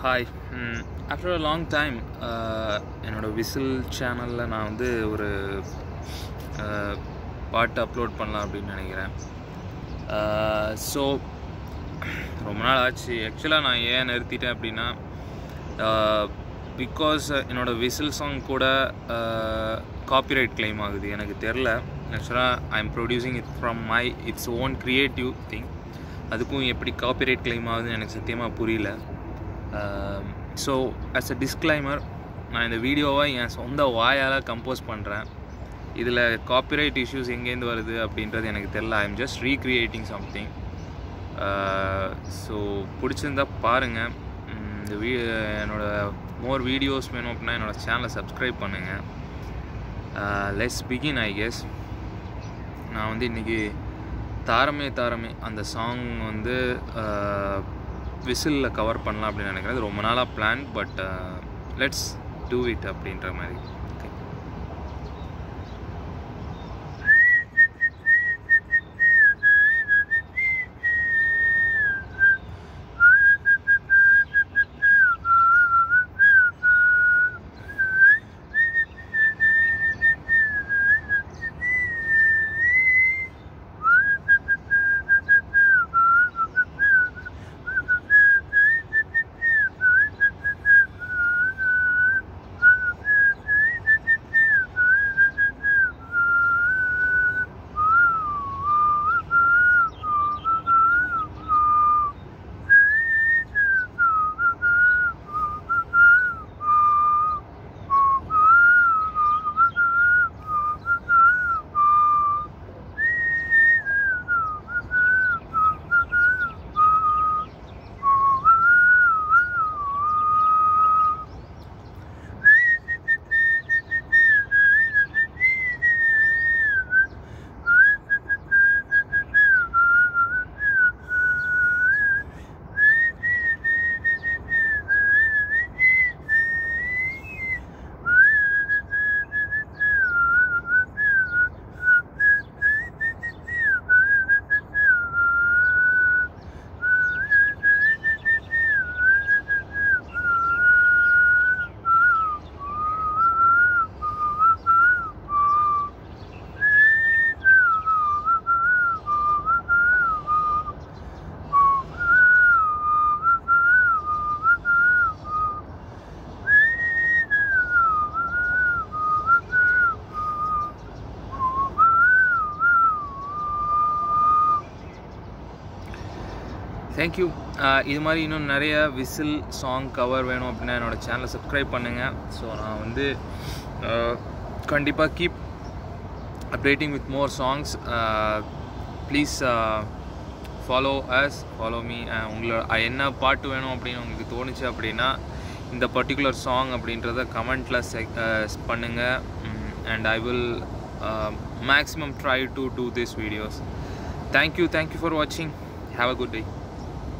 hi after a long time என்னோட whistle சேனலில் நான் வந்து ஒரு uh, பாட்டு அப்லோட் பண்ணலாம் அப்படின்னு நினைக்கிறேன் ஸோ ரொம்ப நாள் ஆச்சு ஆக்சுவலாக நான் ஏன் நிறுத்திட்டேன் அப்படின்னா பிகாஸ் என்னோடய விசில் சாங் கூட காப்பிரைட் claim ஆகுது எனக்கு தெரில ஆக்சுவலாக I am producing it from my it's own creative thing அதுக்கும் எப்படி காப்பிரைட் claim ஆகுதுன்னு எனக்கு சத்தியமாக புரியல ஸோ ஆஸ் அ டிஸ்க்ளைமர் நான் இந்த வீடியோவை என் சொந்த வாயால் கம்போஸ் பண்ணுறேன் இதில் காப்பிரைட் இஷ்யூஸ் எங்கேருந்து வருது அப்படின்றது எனக்கு தெரில I am just recreating something so பிடிச்சிருந்தா பாருங்கள் இந்த வீ என்னோட மோர் வீடியோஸ் வேணும் அப்படின்னா என்னோடய சேனலை சப்ஸ்கிரைப் பண்ணுங்கள் லெஸ் பிகின் ஐ கெஸ் நான் வந்து இன்றைக்கி தாரமே தாரமே அந்த சாங் வந்து விசிலில் கவர் பண்ணலாம் அப்படின்னு நினைக்கிறேன் அது ரொம்ப நாளாக plan but let's do it அப்படின்ற மாதிரி ஓகே தேங்க்யூ இது மாதிரி இன்னும் நிறைய விசில் சாங் கவர் வேணும் அப்படின்னா என்னோடய சேனலை சப்ஸ்கிரைப் பண்ணுங்கள் ஸோ நான் வந்து கண்டிப்பாக keep updating with more songs please follow us follow me உங்களோட என்ன பாட்டு வேணும் அப்படின்னு உங்களுக்கு தோணுச்சு அப்படின்னா இந்த பர்டிகுலர் சாங் அப்படின்றத கமெண்ட்டில் செக் பண்ணுங்கள் and I will maximum try to do this videos thank you thank you for வாட்சிங் ஹாவ் அ குட் டே